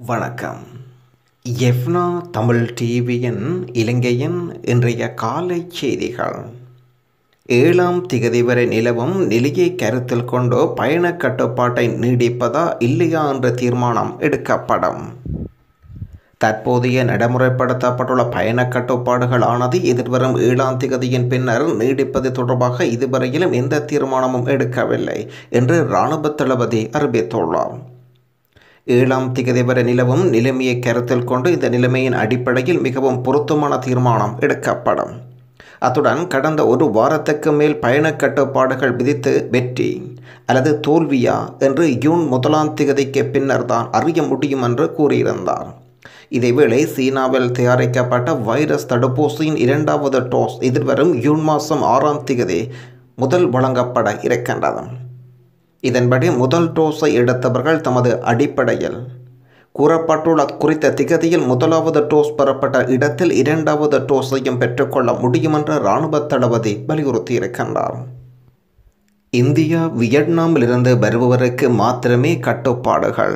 வணக்கம் எஃப்னா தமிழ் டிவியின் இலங்கையின் இன்றைய காலை செய்திகள் ஏழாம் திகதி வரை நிலவும் நிலையை கருத்தில் கொண்டு பயண கட்டுப்பாட்டை நீடிப்பதா இல்லையா என்ற தீர்மானம் எடுக்கப்படும் தற்போதைய நடைமுறைப்படுத்தப்பட்டுள்ள பயண கட்டுப்பாடுகளானது எதிர்வரும் ஏழாம் திகதியின் பின்னர் நீடிப்பது தொடர்பாக இதுவரையிலும் எந்த தீர்மானமும் எடுக்கவில்லை என்று இராணுவ தளபதி அறிவித்துள்ளார் ஏழாம் திகதி வரை நிலவும் நிலைமையை கருத்தில் கொண்டு இந்த நிலைமையின் அடிப்படையில் மிகவும் பொருத்தமான தீர்மானம் எடுக்கப்படும் அத்துடன் கடந்த ஒரு வாரத்துக்கு மேல் பயண கட்டுப்பாடுகள் விதித்து வெற்றி அல்லது தோல்வியா என்று ஜூன் முதலாம் திகதிக்கு பின்னர் தான் அறிய முடியும் என்று கூறியிருந்தார் இதேவேளை சீனாவில் தயாரிக்கப்பட்ட வைரஸ் தடுப்பூசியின் இரண்டாவது டோஸ் எதிர்வரும் ஜூன் மாதம் ஆறாம் திகதி முதல் வழங்கப்பட இருக்கின்றது இதன்படி முதல் டோஸை எடுத்தவர்கள் தமது அடிப்படையில் கூறப்பட்டுள்ள குறித்த திகதியில் முதலாவது டோஸ் பெறப்பட்ட இடத்தில் இரண்டாவது டோஸையும் பெற்றுக்கொள்ள முடியும் என்று இராணுவ தளபதி வலியுறுத்தியிருக்கின்றார் இந்தியா வியட்நாமிலிருந்து வருபவருக்கு மாத்திரமே கட்டுப்பாடுகள்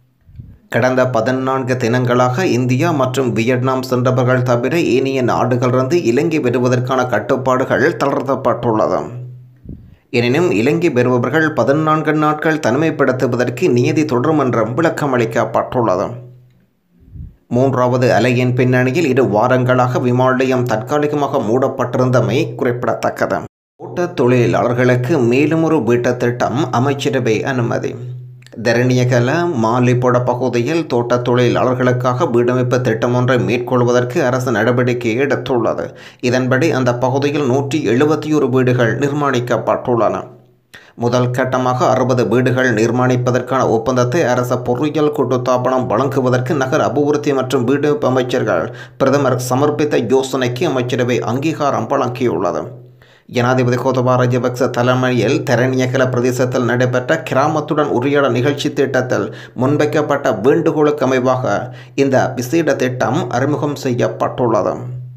கடந்த பதினான்கு தினங்களாக இந்தியா மற்றும் வியட்நாம் சென்றவர்கள் தவிர ஏனைய நாடுகளிலிருந்து இலங்கை வருவதற்கான கட்டுப்பாடுகள் தளர்த்தப்பட்டுள்ளது எனினும் இலங்கை பெறுபவர்கள் பதினான்கு நாட்கள் தனிமைப்படுத்துவதற்கு நியதி தொடரும் என்றும் விளக்கம் அளிக்கப்பட்டுள்ளது மூன்றாவது அலையின் பின்னணியில் இரு வாரங்களாக விமான நிலையம் தற்காலிகமாக மூடப்பட்டிருந்தமை குறிப்பிடத்தக்கது தோட்ட தொழிலாளர்களுக்கு மேலும் ஒரு வீட்டுத் திட்டம் அமைச்சரவை அனுமதி தரணியகல மாலிப்பொட பகுதியில் தோட்ட தொழிலாளர்களுக்காக வீடமைப்பு திட்டம் ஒன்றை மேற்கொள்வதற்கு அரசு நடவடிக்கை எடுத்துள்ளது இதன்படி அந்த பகுதியில் நூற்றி எழுபத்தி ஒரு வீடுகள் நிர்மாணிக்கப்பட்டுள்ளன முதல் கட்டமாக அறுபது வீடுகள் நிர்மாணிப்பதற்கான ஒப்பந்தத்தை அரச பொறியியல் கூட்டுத்தாபனம் வழங்குவதற்கு நகர் அபிவிருத்தி மற்றும் வீடமைப்பு அமைச்சர்கள் பிரதமர் சமர்ப்பித்த யோசனைக்கு அமைச்சரவை அங்கீகாரம் வழங்கியுள்ளது ஜனாதிபதி கோதபா ராஜபக்ச தலைமையில் தரணியகல பிரதேசத்தில் நடைபெற்ற கிராமத்துடன் உரையாட நிகழ்ச்சி திட்டத்தில் முன்வைக்கப்பட்ட வேண்டுகோளுக்கு அமைவாக இந்த விசேட திட்டம் அறிமுகம் செய்யப்பட்டுள்ளது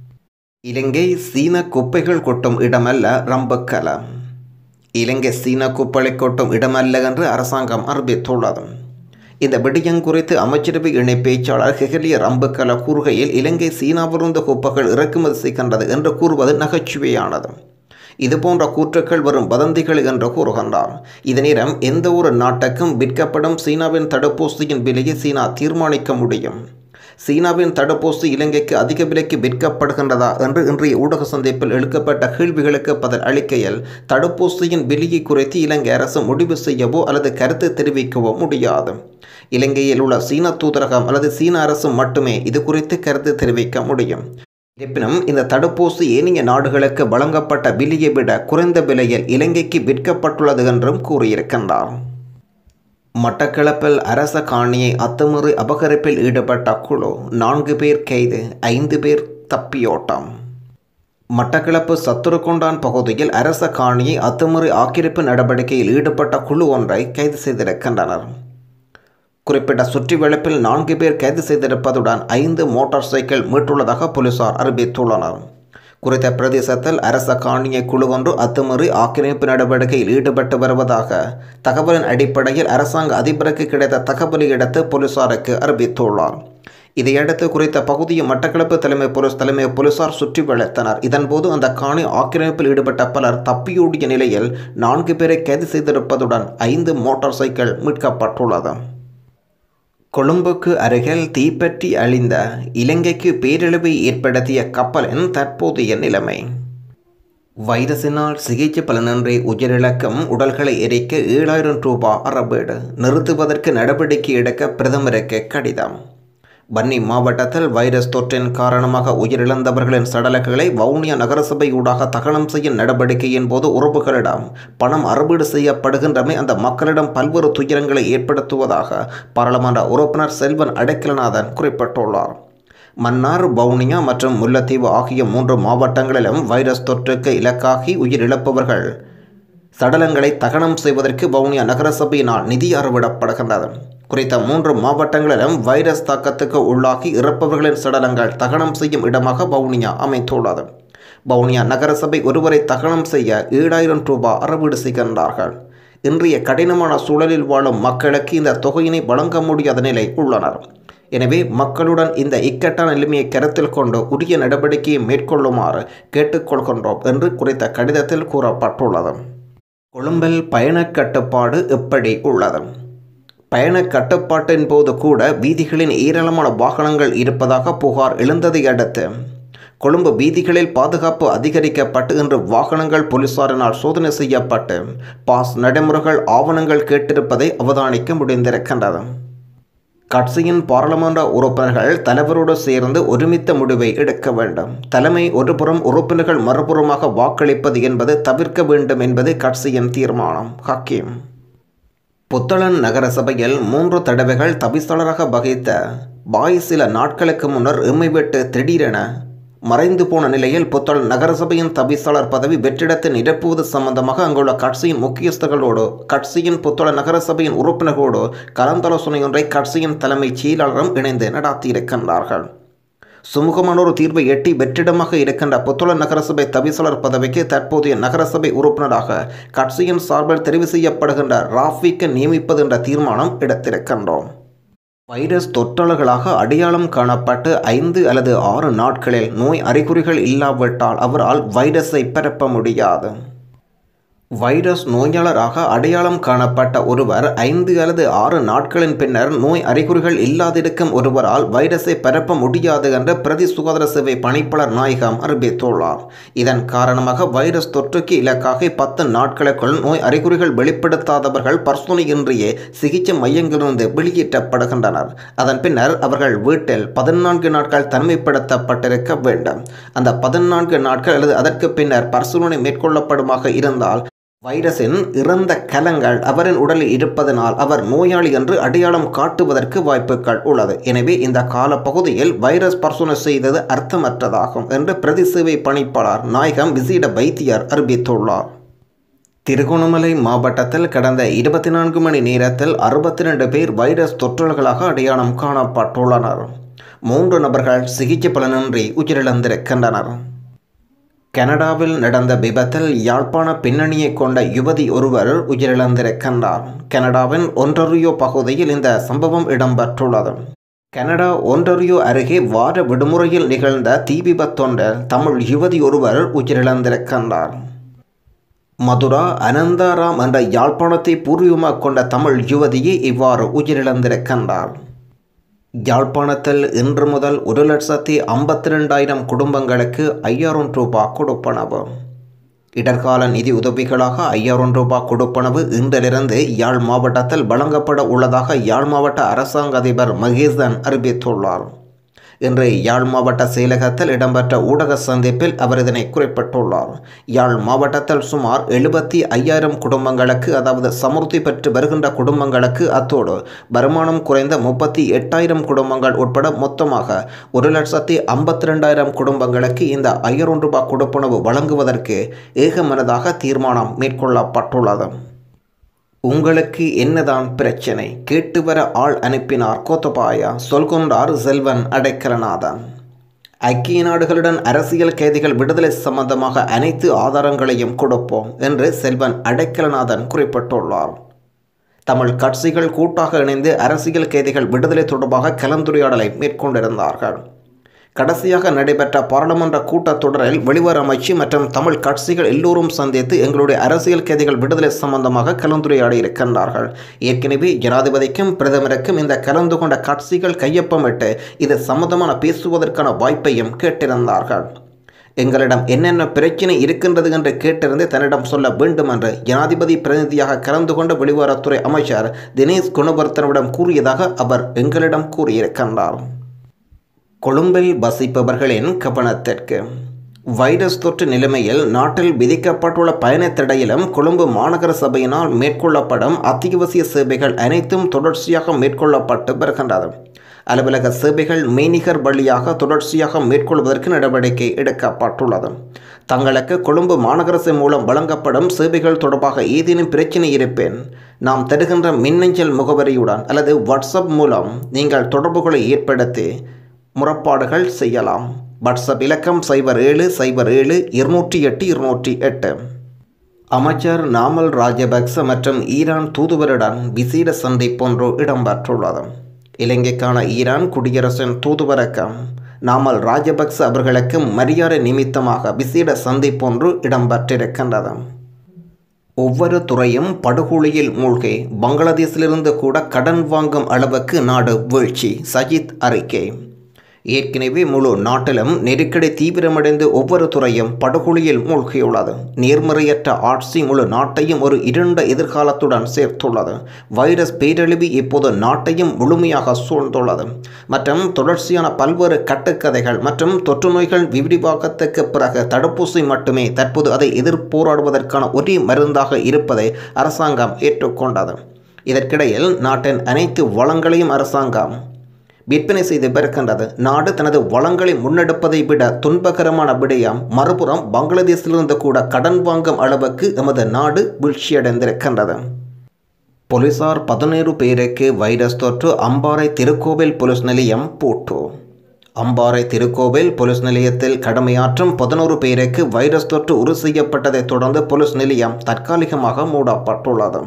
இலங்கை சீன குப்பைகள் கொட்டும் இடமல்ல ரம்பக்கல இலங்கை சீன குப்பைகளை கொட்டும் இடமல்ல என்று அரசாங்கம் அறிவித்துள்ளது இந்த விடயம் குறித்து அமைச்சரவை இணை பேச்சாளர் ஹெகலிய ரம்பக்கல கூறுகையில் இலங்கை சீனாவிலிருந்து குப்பைகள் இறக்குமதி செய்கின்றது என்று கூறுவது நகைச்சுவையானது இதுபோன்ற கூற்றுக்கள் வரும் வதந்திகள் என்று கூறுகின்றார் இதனிடம் எந்த ஒரு நாட்டுக்கும் விற்கப்படும் சீனாவின் தடுப்பூசியின் விலையை சீனா தீர்மானிக்க முடியும் சீனாவின் தடுப்பூசி இலங்கைக்கு அதிக விலைக்கு விற்கப்படுகின்றதா என்று இன்றைய ஊடக சந்திப்பில் எழுக்கப்பட்ட கேள்விகளுக்கு பதில் அளிக்கையில் தடுப்பூசியின் விலையை குறித்து இலங்கை அரசு முடிவு செய்யவோ அல்லது கருத்து தெரிவிக்கவோ முடியாது இலங்கையில் உள்ள சீன தூதரகம் அல்லது சீன அரசு மட்டுமே இது குறித்து கருத்து தெரிவிக்க முடியும் இருப்பினும் இந்த தடுப்பூசி ஏனைய நாடுகளுக்கு வழங்கப்பட்ட விலையை விட குறைந்த விலையில் இலங்கைக்கு விற்கப்பட்டுள்ளது என்றும் கூறியிருக்கின்றார் மட்டக்களப்பில் அரச காணியை அத்துமீறி அபகரிப்பில் ஈடுபட்ட குழு நான்கு பேர் கைது ஐந்து பேர் தப்பியோட்டம் மட்டக்களப்பு சத்துருக்கொண்டான் பகுதியில் அரச காணியை அத்துமீறி ஆக்கிரமிப்பு நடவடிக்கையில் ஈடுபட்ட குழு ஒன்றை கைது செய்திருக்கின்றனர் குறிப்பிட்ட சுற்றி வளைப்பில் நான்கு பேர் கைது செய்திருப்பதுடன் ஐந்து மோட்டார் சைக்கிள் மீட்டுள்ளதாக போலீசார் அறிவித்துள்ளனர் குறித்த பிரதேசத்தில் அரச காணியை குழு ஒன்று அத்துமீறி ஆக்கிரமிப்பு நடவடிக்கையில் ஈடுபட்டு வருவதாக தகவலின் அடிப்படையில் அரசாங்க அதிபருக்கு கிடைத்த தகவலை எடுத்து போலீசாருக்கு அறிவித்துள்ளார் இதையடுத்து குறித்த பகுதியை மட்டக்களப்பு தலைமை போலீஸ் தலைமை போலீசார் சுற்றி வளைத்தனர் இதன்போது அந்த காணி ஆக்கிரமிப்பில் ஈடுபட்ட பலர் தப்பியோடிய நிலையில் நான்கு பேரை கைது செய்திருப்பதுடன் ஐந்து மோட்டார் சைக்கிள் மீட்கப்பட்டுள்ளது கொழும்புக்கு அருகில் தீப்பற்றி அழிந்த இலங்கைக்கு பேரழிவை ஏற்படுத்திய கப்பலின் தற்போதைய நிலைமை வைரஸினால் சிகிச்சை பலனின்றி உயிரிழக்கும் உடல்களை எரிக்க ஏழாயிரம் ரூபாய் அறவீடு நிறுத்துவதற்கு நடவடிக்கை எடுக்க பிரதமருக்கு கடிதம் வன்னி மாவட்டத்தில் வைரஸ் தொற்றின் காரணமாக உயிரிழந்தவர்களின் சடலங்களை வவுனியா நகரசபை ஊடாக தகனம் செய்யும் நடவடிக்கையின் போது உறவுகளிடம் பணம் அறுவீடு செய்யப்படுகின்றமை அந்த மக்களிடம் பல்வேறு துயரங்களை ஏற்படுத்துவதாக பாராளுமன்ற உறுப்பினர் செல்வன் அடைக்கலநாதன் குறிப்பிட்டுள்ளார் மன்னார் வவுனியா மற்றும் முல்லைத்தீவு ஆகிய மூன்று மாவட்டங்களிலும் வைரஸ் தொற்றுக்கு இலக்காகி உயிரிழப்பவர்கள் சடலங்களை தகனம் செய்வதற்கு வவுனியா நகரசபையினால் நிதி அறவிடப்படுகின்றது குறித்த மூன்று மாவட்டங்களிலும் வைரஸ் தாக்கத்துக்கு உள்ளாகி இறப்பவர்களின் சடலங்கள் தகனம் செய்யும் இடமாக வவுனியா அமைத்துள்ளது வவுனியா நகரசபை ஒருவரை தகனம் செய்ய ஏழாயிரம் ரூபாய் அறவீடு செய்கின்றார்கள் இன்றைய கடினமான சூழலில் வாழும் மக்களுக்கு இந்த தொகையினை வழங்க முடியாத நிலை உள்ளனர் எனவே மக்களுடன் இந்த இக்கட்டான நிலைமையை கருத்தில் கொண்டு உரிய நடவடிக்கையை மேற்கொள்ளுமாறு கேட்டுக்கொள்கின்றோம் என்று குறித்த கடிதத்தில் கூறப்பட்டுள்ளது கொழும்பில் பயணக் கட்டுப்பாடு எப்படி உள்ளது பயண கட்டுப்பாட்டின் போது கூட வீதிகளின் ஏராளமான வாகனங்கள் இருப்பதாக புகார் எழுந்ததை அடுத்து கொழும்பு வீதிகளில் பாதுகாப்பு அதிகரிக்கப்பட்டு இன்று வாகனங்கள் போலீசாரினால் சோதனை செய்யப்பட்டு பாஸ் நடைமுறைகள் ஆவணங்கள் கேட்டிருப்பதை அவதானிக்க முடிந்திருக்கின்றது கட்சியின் பாராளுமன்ற உறுப்பினர்கள் தலைவரோடு சேர்ந்து ஒருமித்த முடிவை எடுக்க வேண்டும் தலைமை ஒருபுறம் உறுப்பினர்கள் மறுபுறமாக வாக்களிப்பது என்பது தவிர்க்க வேண்டும் என்பது கட்சியின் தீர்மானம் ஹக்கீம் புத்தளன் நகர சபையில் மூன்று தடவைகள் தவிசாளராக வகித்த பாய் சில நாட்களுக்கு முன்னர் எம்மை விட்டு திடீரென மறைந்து போன நிலையில் புத்தளன் நகரசபையின் தவிசாளர் பதவி வெற்றிடத்தை நிரப்புவது சம்பந்தமாக அங்குள்ள கட்சியின் முக்கியஸ்தர்களோடு கட்சியின் புத்தள நகரசபையின் உறுப்பினர்களோடு கலந்தாலோசனை ஒன்றை கட்சியின் தலைமைச் செயலாளரும் இணைந்து நடாத்தியிருக்கின்றார்கள் சுமூகமான ஒரு தீர்வை எட்டி வெற்றிடமாக இருக்கின்ற புத்தள நகரசபை தவிசாளர் பதவிக்கு தற்போதைய நகரசபை உறுப்பினராக கட்சியின் சார்பில் தெரிவு செய்யப்படுகின்ற ராஃபிக்கு நியமிப்பது என்ற தீர்மானம் எடுத்திருக்கின்றோம் வைரஸ் தொற்றாளர்களாக அடையாளம் காணப்பட்டு ஐந்து அல்லது ஆறு நாட்களில் நோய் அறிகுறிகள் இல்லாவிட்டால் அவரால் வைரஸை பரப்ப முடியாது வைரஸ் நோயாளராக அடையாளம் காணப்பட்ட ஒருவர் ஐந்து அல்லது ஆறு நாட்களின் பின்னர் நோய் அறிகுறிகள் இல்லாதிருக்கும் ஒருவரால் வைரஸை பரப்ப முடியாது என்று பிரதி சுகாதார சேவை பணிப்பாளர் நாயகம் அறிவித்துள்ளார் இதன் காரணமாக வைரஸ் தொற்றுக்கு இலக்காக பத்து நாட்களுக்குள் நோய் அறிகுறிகள் வெளிப்படுத்தாதவர்கள் பரிசோதனையின்றியே சிகிச்சை மையங்களிலிருந்து வெளியேற்றப்படுகின்றனர் அதன் பின்னர் அவர்கள் வீட்டில் பதினான்கு நாட்கள் தனிமைப்படுத்தப்பட்டிருக்க வேண்டும் அந்த பதினான்கு நாட்கள் அல்லது அதற்கு பின்னர் பரிசோதனை மேற்கொள்ளப்படுமாக இருந்தால் வைரஸின் இறந்த கலங்கள் அவரின் உடலில் இருப்பதனால் அவர் நோயாளி என்று அடையாளம் காட்டுவதற்கு வாய்ப்புகள் உள்ளது எனவே இந்த காலப்பகுதியில் வைரஸ் பரிசோதனை செய்தது அர்த்தமற்றதாகும் என்று பிரதி சேவை பணிப்பாளர் நாயகம் விசேட வைத்தியர் அறிவித்துள்ளார் திருகோணமலை மாவட்டத்தில் கடந்த இருபத்தி நான்கு மணி நேரத்தில் அறுபத்தி ரெண்டு பேர் வைரஸ் தொற்றுகளாக அடையாளம் காணப்பட்டுள்ளனர் மூன்று நபர்கள் சிகிச்சை பலனின்றி உயிரிழந்திருக்கின்றனர் கனடாவில் நடந்த விபத்தில் யாழ்ப்பாண பின்னணியை கொண்ட யுவதி ஒருவர் உயிரிழந்திருக்கின்றார் கனடாவின் ஒன்றரியோ பகுதியில் இந்த சம்பவம் இடம்பெற்றுள்ளது கனடா ஒன்றரியோ அருகே வார விடுமுறையில் நிகழ்ந்த தீ விபத்தொன்றில் தமிழ் யுவதி ஒருவர் உயிரிழந்திருக்கின்றார் மதுரா அனந்தாராம் என்ற யாழ்ப்பாணத்தை பூர்வீகமாக கொண்ட தமிழ் யுவதியே இவ்வாறு உயிரிழந்திருக்கின்றார் யாழ்ப்பாணத்தில் இன்று முதல் ஒரு லட்சத்தி ஐம்பத்தி ரெண்டாயிரம் குடும்பங்களுக்கு ஐயாயிரம் ரூபாய் கொடுப்பனவு இடர்கால நிதி உதவிகளாக ஐயாயிரம் ரூபாய் கொடுப்பனவு இன்றிலிருந்து யாழ் மாவட்டத்தில் வழங்கப்பட உள்ளதாக யாழ் மாவட்ட அரசாங்க அதிபர் மகேசன் அறிவித்துள்ளார் இன்று யாழ் மாவட்ட செயலகத்தில் இடம்பெற்ற ஊடக சந்திப்பில் அவர் இதனை குறிப்பிட்டுள்ளார் யாழ் மாவட்டத்தில் சுமார் எழுபத்தி ஐயாயிரம் குடும்பங்களுக்கு அதாவது சமுர்த்தி பெற்று வருகின்ற குடும்பங்களுக்கு அத்தோடு வருமானம் குறைந்த முப்பத்தி எட்டாயிரம் குடும்பங்கள் உட்பட மொத்தமாக ஒரு லட்சத்தி ஐம்பத்தி ரெண்டாயிரம் குடும்பங்களுக்கு இந்த ஐயாயிரம் ரூபாய் கொடுப்பனவு வழங்குவதற்கு ஏகமனதாக தீர்மானம் மேற்கொள்ளப்பட்டுள்ளது உங்களுக்கு என்னதான் பிரச்சனை கேட்டு வர ஆள் அனுப்பினார் கோத்தபாயா சொல்கொண்டார் செல்வன் அடைக்கலநாதன் ஐக்கிய நாடுகளுடன் அரசியல் கைதிகள் விடுதலை சம்பந்தமாக அனைத்து ஆதாரங்களையும் கொடுப்போம் என்று செல்வன் அடைக்கலநாதன் குறிப்பிட்டுள்ளார் தமிழ் கட்சிகள் கூட்டாக இணைந்து அரசியல் கைதிகள் விடுதலை தொடர்பாக கலந்துரையாடலை மேற்கொண்டிருந்தார்கள் கடைசியாக நடைபெற்ற பாராளுமன்ற கூட்டத்தொடரில் வெளிவர அமைச்சு மற்றும் தமிழ் கட்சிகள் எல்லோரும் சந்தித்து எங்களுடைய அரசியல் கைதிகள் விடுதலை சம்பந்தமாக கலந்துரையாடி இருக்கின்றார்கள் ஏற்கனவே ஜனாதிபதிக்கும் பிரதமருக்கும் இந்த கலந்து கொண்ட கட்சிகள் கையொப்பமிட்டு இது சம்பந்தமான பேசுவதற்கான வாய்ப்பையும் கேட்டிருந்தார்கள் எங்களிடம் என்னென்ன பிரச்சனை இருக்கின்றது என்று கேட்டிருந்து தன்னிடம் சொல்ல வேண்டும் என்று ஜனாதிபதி பிரதிநிதியாக கலந்து கொண்ட வெளிவாரத்துறை அமைச்சர் தினேஷ் குணவர்த்தனவிடம் கூறியதாக அவர் எங்களிடம் கூறியிருக்கின்றார் கொழும்பில் வசிப்பவர்களின் கவனத்திற்கு வைரஸ் தொற்று நிலைமையில் நாட்டில் விதிக்கப்பட்டுள்ள பயணத் தடையிலும் கொழும்பு மாநகர சபையினால் மேற்கொள்ளப்படும் அத்தியாவசிய சேவைகள் அனைத்தும் தொடர்ச்சியாக மேற்கொள்ளப்பட்டு வருகின்றது அலுவலக சேவைகள் மெய்நிகர் வழியாக தொடர்ச்சியாக மேற்கொள்வதற்கு நடவடிக்கை எடுக்கப்பட்டுள்ளது தங்களுக்கு கொழும்பு மாநகரசை மூலம் வழங்கப்படும் சேவைகள் தொடர்பாக ஏதேனும் பிரச்சனை இருப்பேன் நாம் தருகின்ற மின்னஞ்சல் முகவரியுடன் அல்லது வாட்ஸ்அப் மூலம் நீங்கள் தொடர்புகளை ஏற்படுத்தி முறப்பாடுகள் செய்யலாம் வாட்ஸ்அப் இலக்கம் சைபர் ஏழு சைபர் ஏழு இருநூற்றி எட்டு இருநூற்றி எட்டு அமைச்சர் நாமல் ராஜபக்ச மற்றும் ஈரான் தூதுவருடன் விசேட சந்திப்பொன்று இடம்பெற்றுள்ளது இலங்கைக்கான ஈரான் குடியரசின் தூதுவரக்கம் நாமல் ராஜபக்ச அவர்களுக்கு மரியாதை நிமித்தமாக விசேட சந்திப்பொன்று இடம்பெற்றிருக்கின்றது ஒவ்வொரு துறையும் படுகொலியில் மூழ்கி பங்களாதேஷிலிருந்து கூட கடன் வாங்கும் அளவுக்கு நாடு வீழ்ச்சி சஜித் அறிக்கை ஏற்கனவே முழு நாட்டிலும் நெருக்கடி தீவிரமடைந்து ஒவ்வொரு துறையும் படுகொலியில் மூழ்கியுள்ளது நேர்மறையற்ற ஆட்சி முழு நாட்டையும் ஒரு இருண்ட எதிர்காலத்துடன் சேர்த்துள்ளது வைரஸ் பேரழிவு இப்போது நாட்டையும் முழுமையாக சூழ்ந்துள்ளது மற்றும் தொடர்ச்சியான பல்வேறு கட்டுக்கதைகள் மற்றும் தொற்று நோய்கள் விரிவாக்கத்துக்கு பிறகு தடுப்பூசி மட்டுமே தற்போது அதை எதிர்போராடுவதற்கான ஒரே மருந்தாக இருப்பதை அரசாங்கம் ஏற்றுக்கொண்டது இதற்கிடையில் நாட்டின் அனைத்து வளங்களையும் அரசாங்கம் விற்பனை செய்து பெருக்கின்றது நாடு தனது வளங்களை முன்னெடுப்பதை விட துன்பகரமான விடயம் மறுபுறம் பங்களாதேஷிலிருந்து கூட கடன் வாங்கும் அளவுக்கு எமது நாடு வீழ்ச்சியடைந்திருக்கின்றது போலீசார் பதினேழு பேருக்கு வைரஸ் தொற்று அம்பாறை திருக்கோவில் போலீஸ் நிலையம் பூட்டு அம்பாறை திருக்கோவில் போலீஸ் நிலையத்தில் கடமையாற்றும் பதினோரு பேருக்கு வைரஸ் தொற்று உறுதி செய்யப்பட்டதைத் தொடர்ந்து போலீஸ் நிலையம் தற்காலிகமாக மூடப்பட்டுள்ளது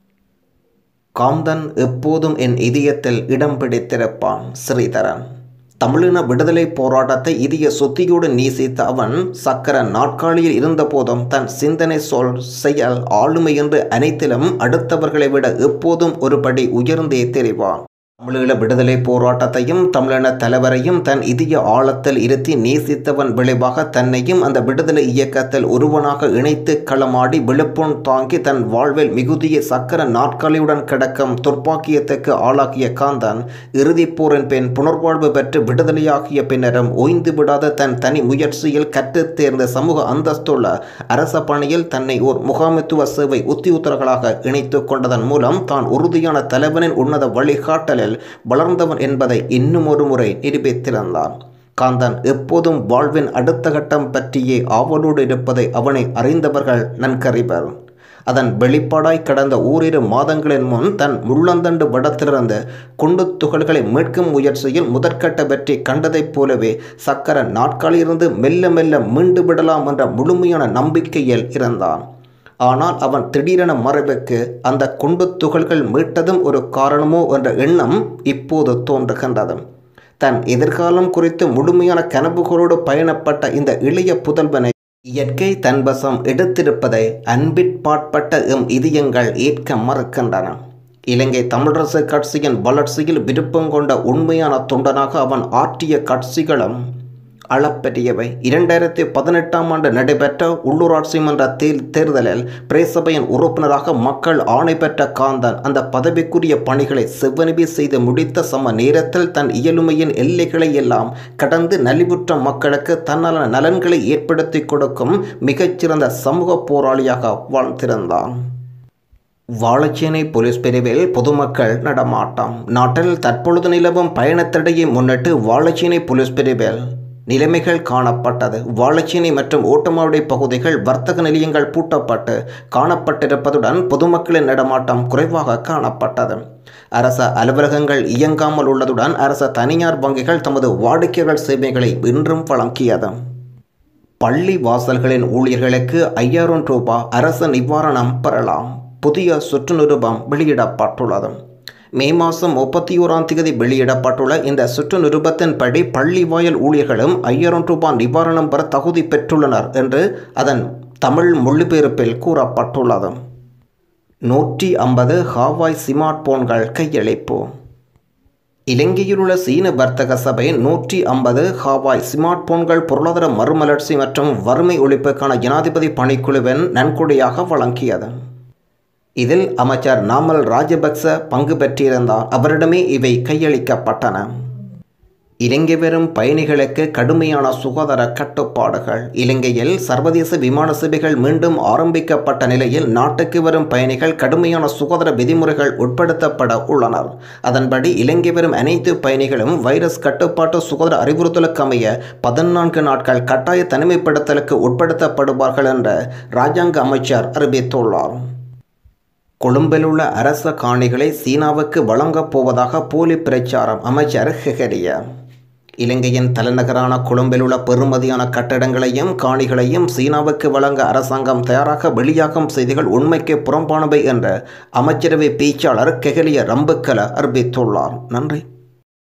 காந்தன் எப்போதும் என் இதயத்தில் இடம் பிடித்திருப்பான் ஸ்ரீதரன் தமிழின விடுதலை போராட்டத்தை இதய சொத்தியோடு நேசித்த அவன் சக்கர நாட்காலியில் இருந்தபோதும் தன் சிந்தனை சொல் செயல் ஆளுமை என்று அனைத்திலும் அடுத்தவர்களை விட எப்போதும் ஒருபடி உயர்ந்தே தெரிவான் தமிழீழ விடுதலை போராட்டத்தையும் தமிழின தலைவரையும் தன் இதய ஆழத்தில் இருத்தி நேசித்தவன் விளைவாக தன்னையும் அந்த விடுதலை இயக்கத்தில் ஒருவனாக இணைத்து களமாடி விழுப்புண் தாங்கி தன் வாழ்வில் மிகுதிய சக்கர நாட்களியுடன் கிடக்கும் துர்ப்பாக்கியத்துக்கு ஆளாக்கிய காந்தன் இறுதிப் போரின் பின் புனர்வாழ்வு பெற்று விடுதலையாகிய பின்னரும் ஓய்ந்து விடாத தன் தனி முயற்சியில் கற்றுத் தேர்ந்த சமூக அந்தஸ்துள்ள அரச பணியில் தன்னை ஓர் முகாமித்துவ சேவை உத்தியோகத்தர்களாக இணைத்து கொண்டதன் மூலம் தான் உறுதியான தலைவனின் உன்னத வழிகாட்டலில் வளர்ந்தவன் என்பதை இன்னும் ஒரு முறை நிரூபித்திருந்தான் காந்தன் எப்போதும் வாழ்வின் அடுத்த கட்டம் பற்றியே ஆவலோடு இருப்பதை அவனை அறிந்தவர்கள் நன்கறிவர் அதன் வெளிப்பாடாய் கடந்த ஓரிரு மாதங்களின் முன் தன் முள்ளந்தண்டு வடத்திலிருந்து குண்டு துகள்களை மீட்கும் முயற்சியில் முதற்கட்ட வெற்றி கண்டதைப் போலவே சக்கர நாட்களிலிருந்து மெல்ல மெல்ல மீண்டு விடலாம் என்ற முழுமையான நம்பிக்கையில் இருந்தான் ஆனால் அவன் திடீரென மறைவுக்கு அந்த குண்டு துகள்கள் மீட்டதும் ஒரு காரணமோ என்ற எண்ணம் இப்போது தோன்றுகின்றது தன் எதிர்காலம் குறித்து முழுமையான கனவுகளோடு பயணப்பட்ட இந்த இளைய புதல்வனை இயற்கை தன்வசம் எடுத்திருப்பதை அன்பிற்பாட்பட்ட எம் இதயங்கள் ஏற்க மறுக்கின்றன இலங்கை தமிழரசு கட்சியின் வளர்ச்சியில் விருப்பம் கொண்ட உண்மையான தொண்டனாக அவன் ஆற்றிய கட்சிகளும் அளப்பெரியவை இரண்டாயிரத்தி பதினெட்டாம் ஆண்டு நடைபெற்ற உள்ளூராட்சி மன்ற தேர் தேர்தலில் பிரேசபையின் உறுப்பினராக மக்கள் ஆணை பெற்ற காந்தன் அந்த பதவிக்குரிய பணிகளை செவ்வனவி செய்து முடித்த சம நேரத்தில் தன் இயலுமையின் எல்லைகளை எல்லாம் கடந்து நலிவுற்ற மக்களுக்கு தன்னாலான நலன்களை ஏற்படுத்தி கொடுக்கும் மிகச்சிறந்த சமூக போராளியாக வாழ்ந்திருந்தான் வாழைச்சேனை போலீஸ் பிரிவில் பொதுமக்கள் நடமாட்டம் நாட்டில் தற்பொழுது நிலவும் பயணத்தடையை முன்னிட்டு வாழைச்சேனை போலீஸ் பிரிவில் நிலைமைகள் காணப்பட்டது வாழைச்சேனை மற்றும் ஓட்டமாவடி பகுதிகள் வர்த்தக நிலையங்கள் பூட்டப்பட்டு காணப்பட்டிருப்பதுடன் பொதுமக்களின் நடமாட்டம் குறைவாக காணப்பட்டது அரச அலுவலகங்கள் இயங்காமல் உள்ளதுடன் அரச தனியார் வங்கிகள் தமது வாடிக்கையாளர் சேவைகளை இன்றும் வழங்கியது பள்ளி வாசல்களின் ஊழியர்களுக்கு ஐயாயிரம் ரூபாய் அரசு நிவாரணம் பெறலாம் புதிய சுற்று நிருபம் வெளியிடப்பட்டுள்ளது மே மாதம் முப்பத்தி ஓராம் தேதி வெளியிடப்பட்டுள்ள இந்த சுற்று நிருபத்தின்படி பள்ளி வாயல் ஊழியர்களும் ஐயாயிரம் ரூபாய் நிவாரணம் பெற தகுதி பெற்றுள்ளனர் என்று அதன் தமிழ் மொழிபெயர்ப்பில் கூறப்பட்டுள்ளது நூற்றி ஐம்பது ஹாவாய் ஸ்மார்ட் போன்கள் கையளிப்பு இலங்கையில் உள்ள சீன வர்த்தக சபை நூற்றி ஐம்பது ஹாவாய் ஸ்மார்ட் போன்கள் பொருளாதார மறுமலர்ச்சி மற்றும் வறுமை ஒழிப்புக்கான ஜனாதிபதி பணிக்குழுவின் நன்கொடையாக வழங்கியது இதில் அமைச்சர் நாமல் ராஜபக்ச பங்கு பெற்றிருந்தார் அவரிடமே இவை கையளிக்கப்பட்டன இலங்கை வரும் பயணிகளுக்கு கடுமையான சுகாதார கட்டுப்பாடுகள் இலங்கையில் சர்வதேச விமான சேவைகள் மீண்டும் ஆரம்பிக்கப்பட்ட நிலையில் நாட்டுக்கு வரும் பயணிகள் கடுமையான சுகாதார விதிமுறைகள் உட்படுத்தப்பட உள்ளனர் அதன்படி இலங்கை வரும் அனைத்து பயணிகளும் வைரஸ் கட்டுப்பாட்டு சுகாதார அறிவுறுத்தலுக்கு அமைய பதினான்கு நாட்கள் கட்டாய தனிமைப்படுத்தலுக்கு உட்படுத்தப்படுவார்கள் என்று ராஜாங்க அமைச்சர் அறிவித்துள்ளார் கொழும்பில் உள்ள அரச காணிகளை சீனாவுக்கு வழங்கப் போவதாக போலி பிரச்சாரம் அமைச்சர் ஹெகரிய இலங்கையின் தலைநகரான கொழும்பில் உள்ள பெறுமதியான கட்டடங்களையும் காணிகளையும் சீனாவுக்கு வழங்க அரசாங்கம் தயாராக வெளியாகும் செய்திகள் உண்மைக்கு புறம்பானவை என்ற அமைச்சரவை பேச்சாளர் கெகலிய ரம்புக்கல அறிவித்துள்ளார் நன்றி